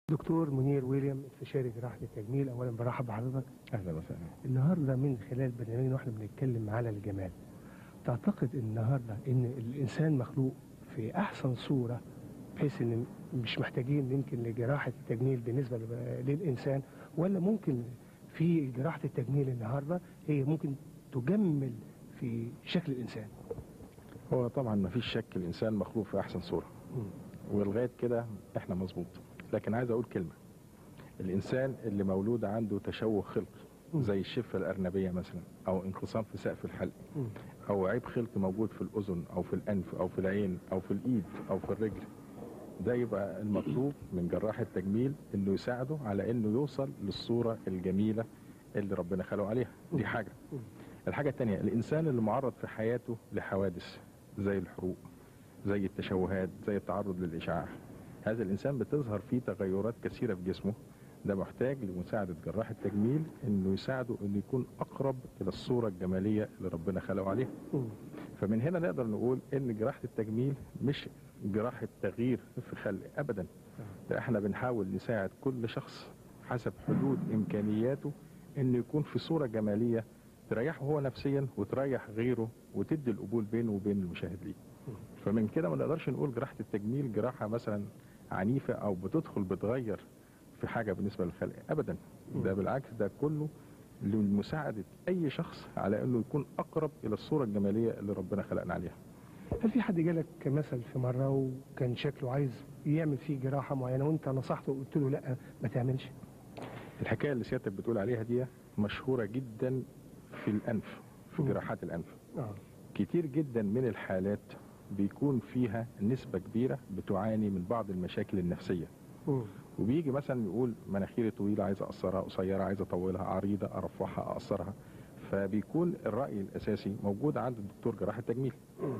دكتور منير ويليام استشاري جراحة التجميل أولا برحب بحضرتك اهلا وسهلا النهاردة من خلال برنامجنا واحنا بنتكلم على الجمال تعتقد النهاردة إن الإنسان مخلوق في أحسن صورة بحيث إن مش محتاجين يمكن لجراحة التجميل بالنسبة ل- للإنسان ولا ممكن في جراحة التجميل النهاردة هي ممكن تجمل في شكل الإنسان هو طبعا ما فيش شك الانسان مخلوق في احسن صوره ولغايه كده احنا مظبوط لكن عايز اقول كلمه الانسان اللي مولود عنده تشوه خلقي مم. زي الشفه الارنبيه مثلا او انقسام في سقف الحلق مم. او عيب خلقي موجود في الاذن او في الانف او في العين او في الايد او في الرجل ده يبقى المطلوب من جراح التجميل انه يساعده على انه يوصل للصوره الجميله اللي ربنا خلقه عليها دي حاجه مم. الحاجه الثانيه الانسان اللي معرض في حياته لحوادث زي الحروق زي التشوهات زي التعرض للاشعاع هذا الانسان بتظهر فيه تغيرات كثيره في جسمه ده محتاج لمساعده جراح التجميل انه يساعده انه يكون اقرب الى الصوره الجماليه اللي ربنا خلقه عليها مم. فمن هنا نقدر نقول ان جراحه التجميل مش جراحه تغيير في خلق ابدا ده احنا بنحاول نساعد كل شخص حسب حدود امكانياته انه يكون في صوره جماليه تريحه هو نفسيا وتريح غيره وتدي القبول بينه وبين المشاهد ليه فمن كده ما نقدرش نقول جراحه التجميل جراحه مثلا عنيفه او بتدخل بتغير في حاجه بالنسبه للخلق ابدا ده بالعكس ده كله لمساعده اي شخص على انه يكون اقرب الى الصوره الجماليه اللي ربنا خلقنا عليها هل في حد جالك مثل في مرة وكان شكله عايز يعمل فيه جراحة معينة وانت نصحته وقلت له لا ما تعملش الحكايه اللي سيادتك بتقول عليها دي مشهوره جدا في الانف في مم. جراحات الانف اه كتير جدا من الحالات بيكون فيها نسبة كبيرة بتعاني من بعض المشاكل النفسية مم. وبيجي مثلا يقول مناخيري طويلة عايز أقصرها قصيرة عايز أطولها عريضة أرفعها أقصرها فبيكون الرأي الأساسي موجود عند الدكتور جراح التجميل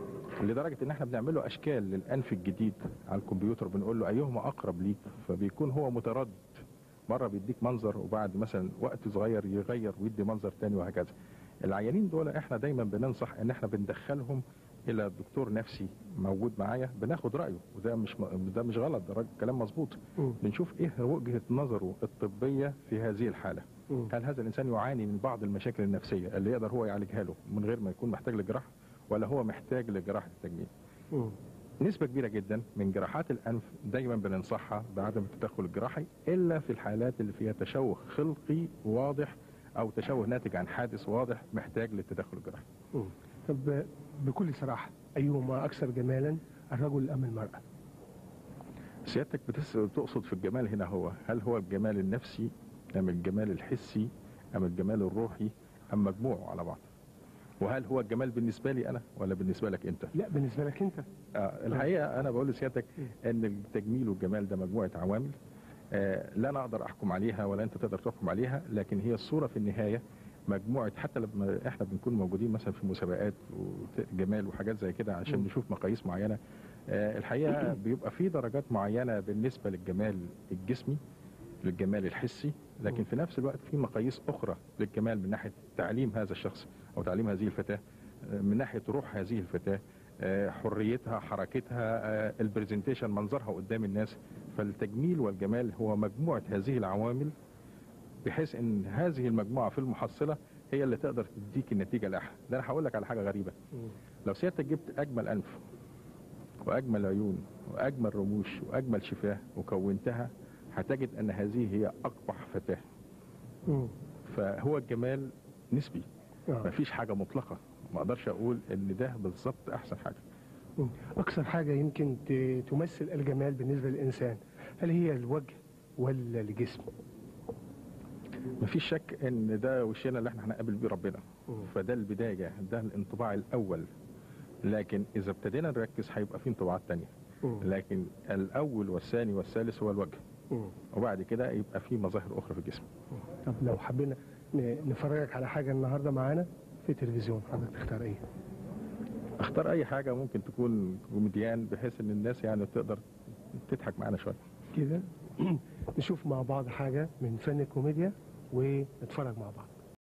لدرجة إن احنا بنعمل له أشكال للأنف الجديد على الكمبيوتر بنقول له أيهما أقرب ليك فبيكون هو متردد مرة بيديك منظر وبعد مثلا وقت صغير يغير ويدي منظر تاني وهكذا العيانين دول احنا دايما بننصح ان احنا بندخلهم الى دكتور نفسي موجود معايا بناخد رايه وده مش م- ده مش غلط ده راجل كلام مظبوط مم. بنشوف ايه وجهه نظره الطبيه في هذه الحاله مم. هل هذا الانسان يعاني من بعض المشاكل النفسيه اللي يقدر هو يعالجها له من غير ما يكون محتاج لجراحه ولا هو محتاج لجراحه التجميل مم. نسبة كبيرة جدا من جراحات الأنف دايما بننصحها بعدم التدخل الجراحي إلا في الحالات اللي فيها تشوه خلقي واضح أو تشوه ناتج عن حادث واضح محتاج للتدخل الجراحي. مم. طب بكل صراحة أيهما أكثر جمالا الرجل أم المرأة؟ سيادتك بتسأل تقصد في الجمال هنا هو هل هو الجمال النفسي أم الجمال الحسي أم الجمال الروحي أم مجموعه على بعض؟ وهل هو الجمال بالنسبة لي أنا ولا بالنسبة لك أنت؟ لا بالنسبة لك أنت آه، الحقيقه انا بقول لسيادتك ان التجميل والجمال ده مجموعه عوامل آه، لا انا اقدر احكم عليها ولا انت تقدر تحكم عليها لكن هي الصوره في النهايه مجموعه حتى لما احنا بنكون موجودين مثلا في مسابقات وجمال وحاجات زي كده عشان مم. نشوف مقاييس معينه آه، الحقيقه بيبقى في درجات معينه بالنسبه للجمال الجسمي للجمال الحسي لكن مم. في نفس الوقت في مقاييس اخرى للجمال من ناحيه تعليم هذا الشخص او تعليم هذه الفتاه آه، من ناحيه روح هذه الفتاه آه، حريتها حركتها آه، البرزنتيشن منظرها قدام الناس فالتجميل والجمال هو مجموعه هذه العوامل بحيث ان هذه المجموعه في المحصله هي اللي تقدر تديك النتيجه الاحلى ده انا هقول لك على حاجه غريبه مم. لو سيادتك جبت اجمل انف واجمل عيون واجمل رموش واجمل شفاه وكونتها هتجد ان هذه هي اقبح فتاه مم. فهو الجمال نسبي آه. مفيش حاجه مطلقه ما اقدرش اقول ان ده بالظبط احسن حاجه مم. أكثر حاجة يمكن ت- تمثل الجمال بالنسبة للإنسان هل هي الوجه ولا الجسم؟ مفيش شك ان ده وشنا اللي احنا هنقابل بيه ربنا مم. فده البدايه ده الانطباع الاول لكن اذا ابتدينا نركز هيبقى في انطباعات تانية مم. لكن الاول والثاني والثالث هو الوجه مم. وبعد كده يبقى في مظاهر اخرى في الجسم طب لو حبينا ن- نفرجك على حاجة النهاردة معانا في التلفزيون حضرتك تختار إيه؟ اختار اي حاجه ممكن تكون كوميديان بحيث ان الناس يعني تقدر تضحك معانا شويه كده نشوف مع بعض حاجة من فن الكوميديا ونتفرج مع بعض